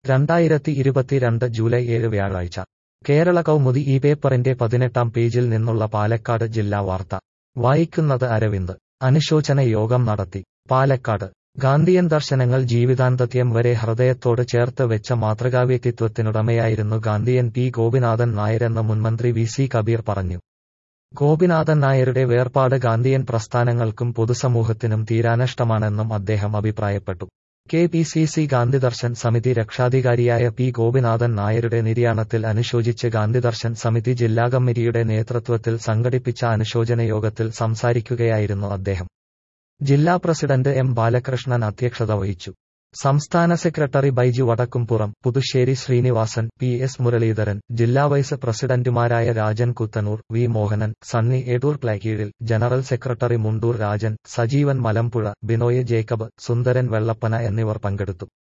രണ്ടായിരത്തി ഇരുപത്തിരണ്ട് ജൂലൈ ഏഴ് വ്യാഴാഴ്ച കേരള കൗമുദി ഈ പേപ്പറിന്റെ പതിനെട്ടാം പേജിൽ നിന്നുള്ള പാലക്കാട് ജില്ലാ വാർത്ത വായിക്കുന്നത് അരവിന്ദ് അനുശോചന യോഗം നടത്തി പാലക്കാട് ഗാന്ധിയൻ ദർശനങ്ങൾ ജീവിതാന്തത്യം വരെ ഹൃദയത്തോട് ചേർത്ത് വെച്ച മാതൃകാവ്യക്തിത്വത്തിനുടമയായിരുന്നു ഗാന്ധിയൻ പി ഗോപിനാഥൻ നായരെന്ന് മുൻമന്ത്രി വി സി കബീർ പറഞ്ഞു ഗോപിനാഥൻ നായരുടെ വേർപാട് ഗാന്ധിയൻ പ്രസ്ഥാനങ്ങൾക്കും പൊതുസമൂഹത്തിനും തീരാനഷ്ടമാണെന്നും അദ്ദേഹം അഭിപ്രായപ്പെട്ടു K P C C Gandhidarshan സമിതി രക്ഷാധികാരിയായ പി ഗോപിനാഥൻ നായരുടെ നിര്യാണത്തിൽ അനുശോചിച്ച് ഗാന്ധിദർശൻ സമിതി ജില്ലാ കമ്മിറ്റിയുടെ നേതൃത്വത്തിൽ സംഘടിപ്പിച്ച അനുശോചന യോഗത്തിൽ സംസാരിക്കുകയായിരുന്നു അദ്ദേഹം ജില്ലാ പ്രസിഡന്റ് എം ബാലകൃഷ്ണൻ അധ്യക്ഷത വഹിച്ചു സംസ്ഥാന secretary Baiju Vadakkumpuram Puthussery Sreenivasan P S Muraleedharan ജില്ലാ വൈസ് പ്രസിഡന്റുമാരായ Rajan Kuthanur V Mohanan Sunny Edoor Plakkeezhil general secretary Mundur Rajan Sajeevan Malampuzha Binoy Jacob Sundaran Vellappana എന്നിവർ പങ്കെടുത്തു